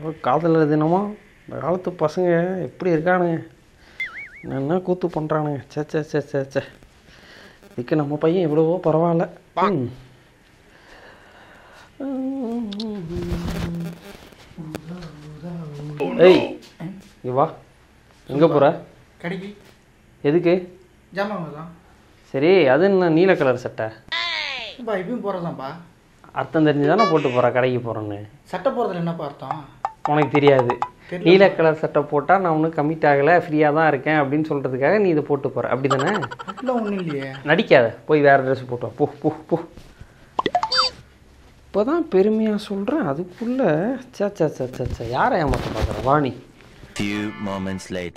ஒரு காதலர் தினமா இந்த காலத்து பசங்க எப்படி இருக்கானுங்க என்ன கூத்து பண்ணுறானுங்க சே சே சே சே சே இதுக்கு நம்ம பையன் எவ்வளவோ பரவாயில்ல ம். ஏய் இங்க வா எங்கே போகிற கடைக்கு எதுக்கு ஜாமான் தான் சரி அது என்ன நீல கலர் சட்டை பா இப்பயும் போகிறதாம்ப்பா அர்த்தம் தெரிஞ்சு தானே போட்டு போகிற கடைக்கு போகிறேன்னு சட்டை போகிறதுல என்னப்பா அர்த்தம் உனக்கு தெரியாது தெரியல. நீல கலர் சட்டை போட்டால் நான் ஒன்றும் கமிட் ஆகலை ஃப்ரீயாக தான் இருக்கேன் அப்படின்னு சொல்கிறதுக்காக நீ இதை போட்டு போகிற அப்படி தானே அப்படிலாம் ஒன்றும் இல்லையே நடிக்காத போய் வேறு ட்ரெஸ் போட்டு வா போ போ போ இப்போ தான் பெருமையாக சொல்கிறேன் அதுக்குள்ளே சே சே சே சே சே யாரை ஏமாற்ற பார்க்குற வாணி Few moments later.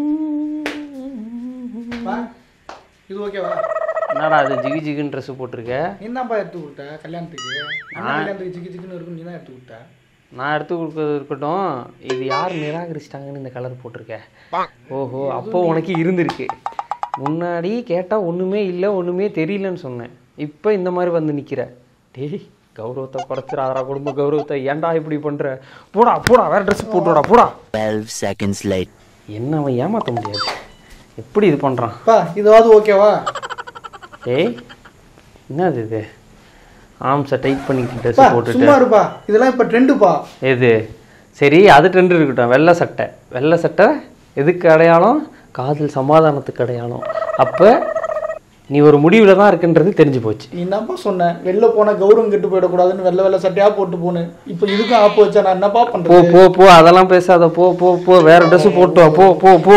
பா இது ஓகேவா என்னடா அது ஜிகு ஜிகுன்னு ட்ரெஸ் போட்டிருக்க நீ தான்ப்பா எடுத்து கொடுத்த கல்யாணத்துக்கு அண்ணா கல்யாணத்துக்கு சிக்கி சிக்கன்னு இருக்கும் நீ தான் எடுத்து கொடுத்த நான் எடுத்து கொடுக்கறது இருக்கட்டும் இது யார் நிராகரிச்சிட்டாங்கன்னு இந்த கலர் போட்டிருக்க ஓஹோ அப்போ உனக்கு இருந்திருக்கு முன்னாடி கேட்டால் ஒன்றுமே இல்லை ஒன்றுமே தெரியலன்னு சொன்னேன் இப்போ இந்த மாதிரி வந்து நிற்கிற டேய் கௌரவத்தை குறைச்சிடாதடா குடும்ப கௌரவத்தை ஏன்டா இப்படி பண்ணுற போடா போடா வேற ட்ரெஸ் போட்டுடா போடா 12 seconds later. என்ன அவன் ஏமாற்ற முடியாது எப்படி இது பண்ணுறான் பா இதாவது ஓகேவா ஏய் என்னது இது ஆம்ஸை டைட் பண்ணிக்கிட்டு பா ட்ரெஸ் போட்டுட்டு சும்மா இருப்பா இதெல்லாம் இப்போ ட்ரெண்டுப்பா எது சரி அது ட்ரெண்ட் இருக்கட்டும் வெள்ளை சட்டை வெள்ளை சட்டை எதுக்கு அடையாளம் காதல் சமாதானத்துக்கு அடையாளம் அப்போ நீ ஒரு முடிவில் தான் இருக்குன்றது தெரிஞ்சு போச்சு நீ என்னப்பா சொன்ன வெளில போனால் கௌரவம் கெட்டு போயிடக்கூடாதுன்னு வெள்ளை வெள்ளை சட்டையா போட்டு போனேன் இப்போ இதுக்கும் ஆப்பு வச்சா நான் என்னப்பா போ பண்ணுறது போ போ அதெல்லாம் பேசாத போ போ போ வேற ட்ரெஸ் போட்டு வா போ போ போ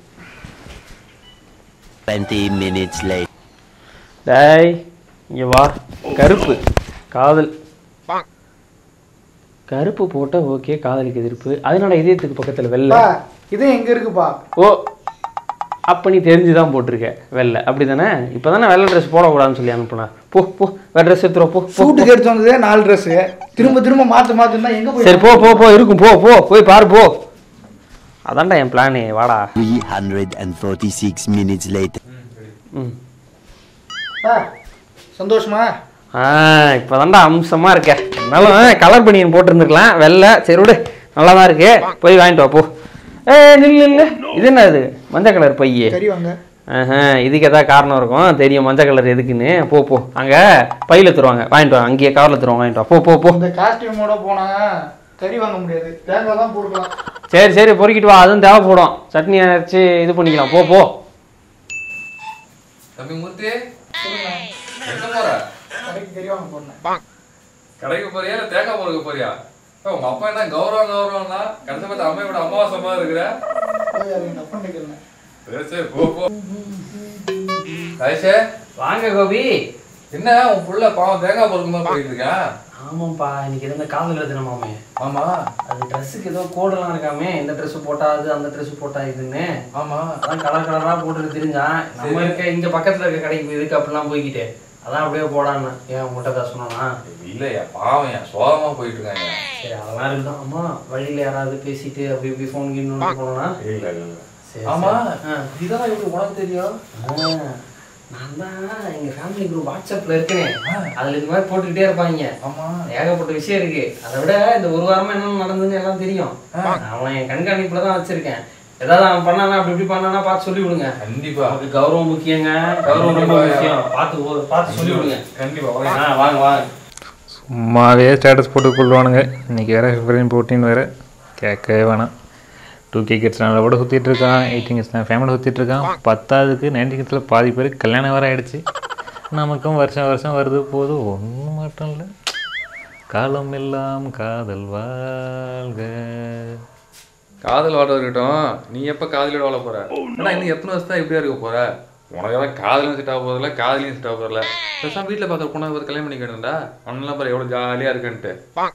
20 minutes later. டேய் இங்க வா கருப்பு காதல் கருப்பு போட்டா ஓகே காதலுக்கு எதிர்ப்பு அதனால இதயத்துக்கு பக்கத்துல வெள்ளை பா இது எங்க இருக்குப்பா ஓ அப்போ நீ தெரிஞ்சு தான் போட்டிருக்க வெள்ளை அப்படி தானே இப்போ தானே வெள்ளை ட்ரெஸ் போடக்கூடாதுன்னு சொல்லி அனுப்புனா போ போ வேற ட்ரெஸ் எடுத்துருவா போ போ. சூட்டுக்கு எடுத்து வந்ததே நாலு ட்ரெஸ் திரும்ப திரும்ப மாத்து மாத்துனா எங்க போய் சரி போ போ போ இருக்கும் போ போ போய் பாரு போ அதான்டா என் பிளானு வாடா 346 minutes later. ம் பா, சந்தோஷமா ஆ இப்போ தான்டா அம்சமாக இருக்க இருந்தாலும் கலர் பனியன் போட்டிருந்துருக்கலாம் வெள்ளை சரி விடு நல்லா தான் இருக்கு போய் வாங்கிட்டு வா போ ஏ நில்லு இல்லை இது என்ன இது மஞ்சள் கலர் பையே கறி வாங்க ஆஹா, இதுக்கு ஏதாவது காரணம் இருக்கும் தெரியும் மஞ்சள் கலர் எதுக்குன்னு போ போ அங்கே பையில தருவாங்க வாங்கிட்டு வா அங்கேயே கவரில் தருவாங்க வாங்கிட்டு வா போ போ போ இந்த காஸ்டியூமோட போனா கறி வாங்க முடியாது தேங்காய் தான் போட்டுக்கலாம் சரி சரி பொறுக்கிட்டு வா அதுவும் தேவைப்படும் சட்னி அரைச்சி இது பண்ணிக்கலாம் போ போ தம்பி மூர்த்தி எங்க போற கடைக்கு கறி வாங்க போனேன் கடைக்கு போறியா இல்ல தேங்காய் பொறுக்க போறியா ஏய், உங்க அப்பா என்ன கௌரவம் கௌரவம்னா கடைசி பார்த்து அம்மையோட அமாவாசமா இருக்கிற போய் அதை எங்க அப்பா கேட்கறேன் சரி சரி போ போ கடைசே வாங்க கோபி என்ன உன் புள்ள பாவம் தேங்காய் பொறுக்குமா போயிட்டு இருக்கேன் ஆமாப்பா இன்னைக்கு எதுவும் காதல் தினமாமே ஆமா அது ட்ரெஸ்ஸுக்கு ஏதோ கோடெல்லாம் இருக்காமே இந்த ட்ரெஸ் போட்டா அது அந்த ட்ரெஸ் போட்டா இதுன்னு ஆமா அதான் கலர் கலரா போட்டுட்டு தெரிஞ்சான் நம்ம இருக்க இங்க பக்கத்துல இருக்க கடைக்கு போய் எதுக்கு அப்படிலாம் போய்கிட்டு அதான் அப்படியே போடான்னு ஏன் உங்கள்கிட்ட தான் சொன்னானா இல்லையா பாவம் என் சோகமா போயிட்டு இருக்காங்க சரி அதெல்லாம் இருக்கட்டும் அம்மா வழியில யாராவது பேசிட்டு அப்படி இப்படி ஃபோன் கீன் போனோம்னா இல்ல இல்ல சரி, ஆமா சரி. ஆ. இதெல்லாம் எப்படி உனக்கு தெரியும் ஆ, நான் தான் எங்க ஃபேமிலி குரூப் வாட்ஸ்அப்ல இருக்கேன் அதுல இந்த மாதிரி போட்டுக்கிட்டே இருப்பாங்க ஆமா ஏகப்பட்ட விஷயம் இருக்கு அதை விட இந்த ஒரு வாரமா என்ன நடந்ததுன்னு எல்லாம் தெரியும் அவன் என் கண்காணிப்புல தான் வச்சிருக்கேன் ஏதாவது அவன் பண்ணானா அப்படி இப்படி பண்ணானா பார்த்து சொல்லி விடுங்க கண்டிப்பா நமக்கு கௌரவம் முக்கியங்க கௌரவம் ரொம்ப முக்கியம் பார்த்து ஓ- பார்த்து சொல்லி விடுங்க கண்டிப்பா ஆ, வரேன். வாங்க வாங்க சும்மாவே ஸ்டேட்டஸ் போட்டு கொள்வானுங்க இன்றைக்கி வேறு ஃபிப்ரவரி போட்டின்னு வேறு கேட்கவே வேணாம் டூ கே கிட்ஸ் கூட சுற்றிட்டு இருக்கான் எயிட்டீன் கிட்ஸ் ஃபேமிலி சுற்றிட்டு இருக்கான் பத்தாவதுக்கு நைன்டி கிட்ஸில் பாதி பேர் கல்யாணம் வேறு ஆயிடுச்சு நமக்கும் வருஷம் வருஷம் வருது போது ஒன்றும் மட்டும் இல்லை காலம் எல்லாம் காதல் வாழ்க காதல் வாட இருக்கட்டும் நீ எப்ப காதலோட வாழ போற ஏன்னா இன்னும் எத்தனை வருஷம் தான் இப்படியா இருக்க போற உனக்கெல்லாம் காதலும் செட் ஆக போதில்ல காதலியும் செட் ஆக போதில்ல பேசாம வீட்டில் பார்த்த பொண்ணை பார்த்து கல்யாணம் பண்ணிக்கணும்டா அண்ணெல்லாம் பாரு எவ்வளோ ஜாலியாக இருக்குன்ட்டு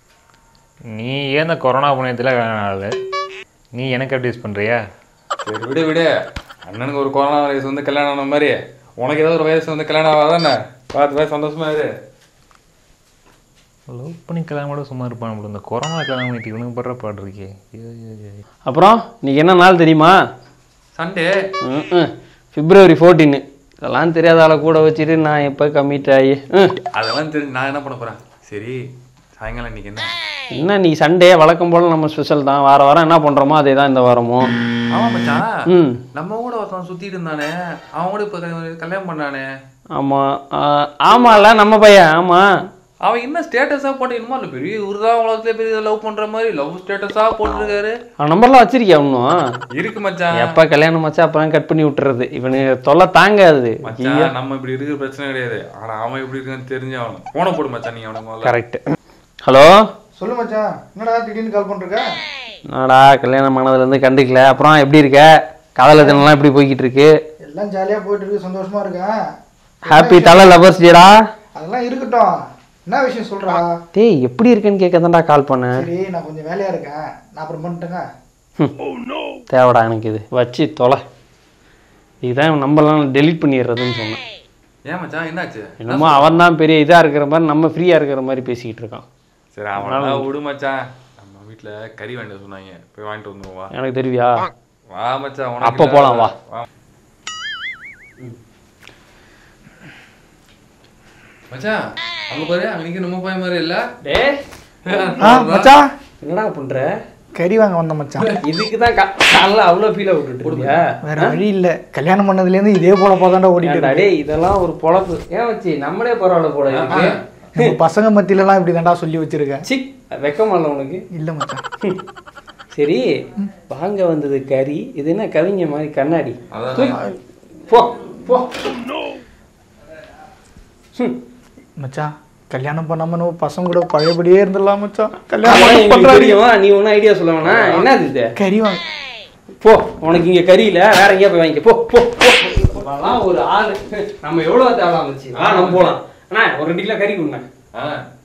நீ ஏன் இந்த கொரோனா புண்ணியத்தில் கல்யாணம் ஆகுது நீ எனக்கு அட்வைஸ் பண்ணுறியா சரி விடு விடு அண்ணனுக்கு ஒரு கொரோனா வயசு வந்து கல்யாணம் ஆன மாதிரி உனக்கு ஏதாவது ஒரு வயசு வந்து கல்யாணம் ஆகாதானே பார்த்து பார்த்து சந்தோஷமா இரு லவ் பண்ணி கல்யாணம் கூட சும்மா இருப்பான் நம்மள இந்த கொரோனா கல்யாணம் பண்ணிட்டு இவனுக்கு படுற பாடு இருக்கே ஐயோ, ஐயோ, ஐயோ. அப்புறம் இன்னைக்கு என்ன நாள் தெரியுமா சண்டே ம்ம். பிப்ரவரி ஃபோர்டீனு இதெல்லாம் தெரியாத ஆளை கூட வச்சுட்டு நான் எப்போ கம்மிட் ஆகி ம் அதெல்லாம் தெரிஞ்சு நான் என்ன பண்ண போறேன் சரி சாயங்காலம் இன்னைக்கு என்ன என்ன நீ சண்டே வழக்கம் போல நம்ம ஸ்பெஷல் தான் வார வாரம் என்ன பண்றோமோ அதே தான் இந்த வாரமும் ஆமா மச்சான் ம் நம்ம கூட ஒருத்தன் சுத்திட்டு இருந்தானே அவன் கூட இப்ப கல்யாணம் கல்யாணம் பண்ணானே ஆமா ஆ, ஆமால நம்ம பையன் ஆமா அவன் என்ன ஸ்டேட்டஸா போட்டு என்னமோ இல்ல பெரிய இவருதான் உலகத்துல பெரிய லவ் பண்ற மாதிரி லவ் ஸ்டேட்டஸா போட்டுருக்காரு அவன் நம்பர்லாம் வச்சிருக்கியா இன்னும் இருக்கு மச்சான் எப்ப கல்யாணம் ஆச்சா அப்பதான் கட் பண்ணி விட்டுறது இவனு தொல்லை தாங்காது மச்சான் நம்ம இப்படி இருக்கிற பிரச்சனை கிடையாது ஆனா அவன் எப்படி இருக்கான்னு தெரிஞ்சு அவன் போன போடு மச்சான் நீ அவனுக்கு முதல்ல கரெக்ட் ஹலோ சொல்லு மச்சான் என்னடா திடீர்னு கால் பண்ணிருக்க என்னடா கல்யாணம் ஆனதுல இருந்து கண்டுக்கல அப்புறம் எப்படி இருக்க காதலத்தனம்லாம் எப்படி போய்கிட்டு இருக்கு எல்லாம் ஜாலியா போயிட்டு இருக்கு சந்தோஷமா இருக்கேன் ஹாப்பி தலை லவர்ஸ் டேடா அதெல்லாம் இருக்கட்டும் என்ன விஷயம் சொல்றா டேய் எப்படி இருக்கேன்னு கேட்க தான்டா கால் பண்ணேன் சரி நான் கொஞ்சம் வேலையா இருக்கேன் நான் அப்புறம் பண்ணிட்டேங்க தேவைடா எனக்கு இது வச்சு தொலை இதுதான் நம்மளாம் டெலீட் பண்ணிடுறதுன்னு சொன்னேன் ஏன் மச்சான் என்னாச்சு என்னமோ அவன் தான் பெரிய இதா இருக்கிற மாதிரி நம்ம ஃப்ரீயா இருக்கிற மாதிரி பேசிக்கிட்டு இருக்கான் சரி அவனால விடு மச்சான் நம்ம வீட்ல கறி வாங்கிட்டு சொன்னாங்க போய் வாங்கிட்டு வந்துருவோம் வா எனக்கு தெரியா வா மச்சான் உனக்கு அப்ப இல்ல. போலாம், வா. மச்சான் அங்க பாரு அங்க நிக்க நம்ம பையன் மாதிரி இல்ல டே ஆ மச்சான் என்னடா பண்ற கறி வாங்க வந்த மச்சான் இதுக்கு தான் காலைல அவ்வளோ ஃபீல் விட்டுட்டு இருக்கியா வேற வழி இல்ல கல்யாணம் பண்ணதுல இருந்து இதே போல போதாண்டா ஓடிட்டு ஏன்டா இருக்கு டேய் இதெல்லாம் ஒரு பொழப்பு ஏன் வச்சு நம்மளே பரவாயில்ல போல இருக்கு நம்ம பசங்க மத்தியில எல்லாம் இப்படி தாண்டா சொல்லி வச்சிருக்கேன் சி வெக்கமா இல்லை உனக்கு இல்ல மச்சான் சரி வாங்க வந்தது கறி இது என்ன கவிஞ மாதிரி கண்ணாடி அதான் தூக்கி- போ போ மச்சான் கல்யாணம் பண்ணாம நம்ம பசங்க கூட பழையபடியே இருந்துடலாம் மச்சான் ஆமா, கல்யாணம் எங்களுக்கு பண்றாரு தெரியும் நீ ஒன்றும் ஐடியா சொல்ல வேணாம் என்னது இது கறி வாங்க போ உனக்கு இங்க கறி இல்ல வேற எங்கேயா போய் வாங்கிக்க போ போ போ இதெல்லாம் ஒரு ஆளு நம்ம எவ்வளவு தேவை வந்துச்சு வா நம்ம போலாம் அண்ணா ஒரு ரெண்டு கிலோ கறி கொடுங்க ஆ